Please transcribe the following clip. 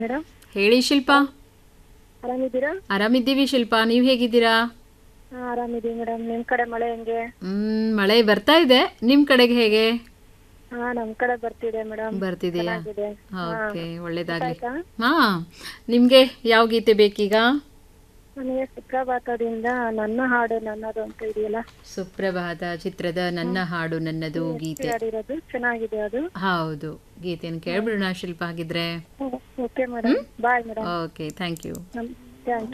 madam ಹೇಳಿ ಶಿಲ್ಪಾ ಆರಾಮಿದ್ದೀರಾ ಆರಾಮಿದ್ದೀವಿ ಶಿಲ್ಪಾ ನೀವು ಹೇಗಿದ್ದೀರಾ ಹಾ ಆರಾಮಿದ್ದೀವಿ ಮೇಡಮ್ ನಿಮ್ ಕಡೆ ಮಳೆ ಹೆಂಗೆ ಹ್ಮ್ ಮಳೆ ಬರ್ತಾ ಇದೆ ನಿಮ್ಮ ಕಡೆಗೆ ಹೇಗೆ ಹಾ ನಮ್ ಕಡೆ ಬರ್ತಿದೆ ಮೇಡಮ್ ಬರ್ತಿದೆಯಾ ಚೆನ್ನಾಗಿದೆ ಓಕೆ ಒಳ್ಳೇದಾಗ್ಲಿ ಆಯ್ತಾ ಹಾ ನಿಮ್ಗೆ ಯಾವ ಗೀತೆ ಬೇಕೀಗ ನನಗೆ ಸುಪ್ರಭಾತದಿಂದ ನನ್ನ ಹಾಡು ನನ್ನದು ಅಂತ ಇದೆಯಲ್ಲ ಸುಪ್ರಭಾತ ಚಿತ್ರದ ನನ್ನ ಹಾಡು ನನ್ನದು ಗೀತೆ ಹಾಡಿರೋದು ಚೆನ್ನಾಗಿದೆ ಅದು ಹೌದು ಗೀತೆಯನ್ನು ಕೇಳ್ಬಿಡೋಣ ಶಿಲ್ಪ ಆಗಿದ್ರೆ okay madam bye madam okay thank you thank